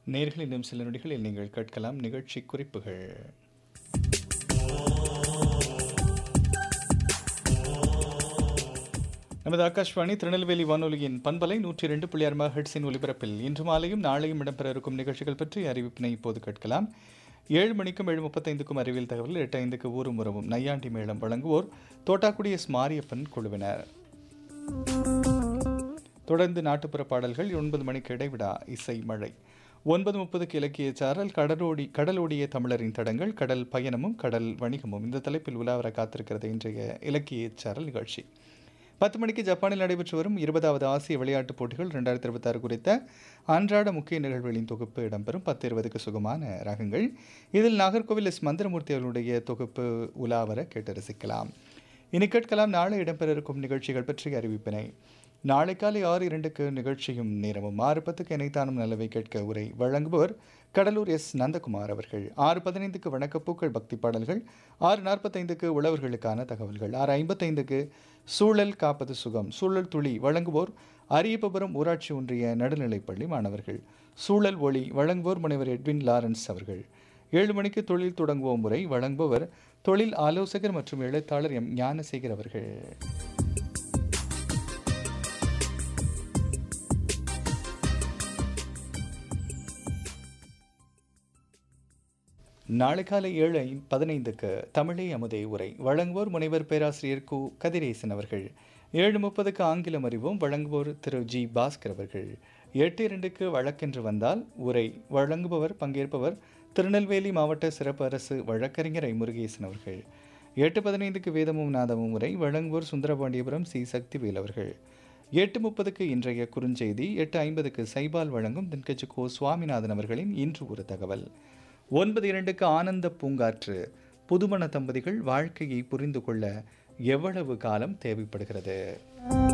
நேர்கள் இன்னும் சில நொடிகளில் நீங்கள் கேட்கலாம் நிகழ்ச்சி குறிப்புகள் நமது ஆகாஷ்வாணி திருநெல்வேலி வானொலியின் பண்பலை நூற்றி இரண்டு புள்ளியார் ஹெட்ஸின் ஒலிபரப்பில் இன்று மாலையும் நாளையும் இடம்பெற இருக்கும் நிகழ்ச்சிகள் பற்றி அறிவிப்பினை இப்போது கேட்கலாம் ஏழு மணிக்கும் ஏழு முப்பத்தைந்துக்கும் அறிவியல் தகவல் எட்டு ஐந்துக்கு ஊரும் உறவும் நையாண்டி மேளம் வழங்குவோர் தோட்டாக்குடி எஸ் மாரியப்பன் குழுவினர் தொடர்ந்து நாட்டுப்புற பாடல்கள் ஒன்பது மணிக்கு இடைவிடா இசை மழை ஒன்பது முப்பதுக்கு இலக்கிய சாரல் கடலோடி கடலோடிய தமிழரின் தடங்கள் கடல் பயணமும் கடல் வணிகமும் இந்த தலைப்பில் உலாவர காத்திருக்கிறது இன்றைய இலக்கிய சாரல் நிகழ்ச்சி பத்து மணிக்கு ஜப்பானில் நடைபெற்று வரும் இருபதாவது ஆசிய விளையாட்டுப் போட்டிகள் ரெண்டாயிரத்தி இருபத்தாறு குறித்த அன்றாட முக்கிய நிகழ்வுகளின் தொகுப்பு இடம்பெறும் பத்து இருபதுக்கு சுகமான ரகங்கள் இதில் நாகர்கோவில் எஸ் மந்திரமூர்த்தி அவர்களுடைய தொகுப்பு உலாவர கேட்டு ரசிக்கலாம் இனி கேட்கலாம் நாளை இடம்பெற இருக்கும் நிகழ்ச்சிகள் பற்றிய அறிவிப்பினை நாளை காலை ஆறு இரண்டுக்கு நிகழ்ச்சியும் நேரமும் ஆறு பத்துக்கு இணைத்தானும் நல்லவை கேட்க உரை வழங்குபவர் கடலூர் எஸ் நந்தகுமார் அவர்கள் ஆறு பதினைந்துக்கு வணக்கப்பூக்கள் பக்தி பாடல்கள் ஆறு நாற்பத்தைந்துக்கு உழவர்களுக்கான தகவல்கள் ஆறு ஐம்பத்தைந்துக்கு சூழல் காப்பது சுகம் சூழல் துளி வழங்குவோர் அரியபபுரம் ஊராட்சி ஒன்றிய நடுநிலைப்பள்ளி மாணவர்கள் சூழல் ஒளி வழங்குவோர் முனைவர் எட்வின் லாரன்ஸ் அவர்கள் ஏழு மணிக்கு தொழில் தொடங்குவோம் முறை வழங்குபவர் தொழில் ஆலோசகர் மற்றும் எழுத்தாளர் எம் ஞானசேகர் அவர்கள் நாளை காலை ஏழு ஐ- பதினைந்துக்கு தமிழே அமுதே உரை வழங்குவோர் முனைவர் பேராசிரியர் கு கதிரேசன் அவர்கள் ஏழு முப்பதுக்கு ஆங்கிலம் அறிவோம் வழங்குவோர் திரு ஜி பாஸ்கர் அவர்கள் எட்டு இரண்டுக்கு வழக்கென்று வந்தால் உரை வழங்குபவர் பங்கேற்பவர் திருநெல்வேலி மாவட்ட சிறப்பு அரசு வழக்கறிஞர் ஐ முருகேசன் அவர்கள் எட்டு பதினைந்துக்கு வேதமும் நாதமும் உரை வழங்குவோர் சுந்தரபாண்டியபுரம் சி சக்திவேல் அவர்கள் எட்டு முப்பதுக்கு இன்றைய குறுஞ்செய்தி எட்டு ஐம்பதுக்கு சைபால் வழங்கும் தென்கட்சி கோ சுவாமிநாதன் அவர்களின் இன்று ஒரு தகவல் ஒன்பது இரண்டுக்கு ஆனந்த பூங்காற்று புதுமண தம்பதிகள் வாழ்க்கையை புரிந்து கொள்ள எவ்வளவு காலம் தேவைப்படுகிறது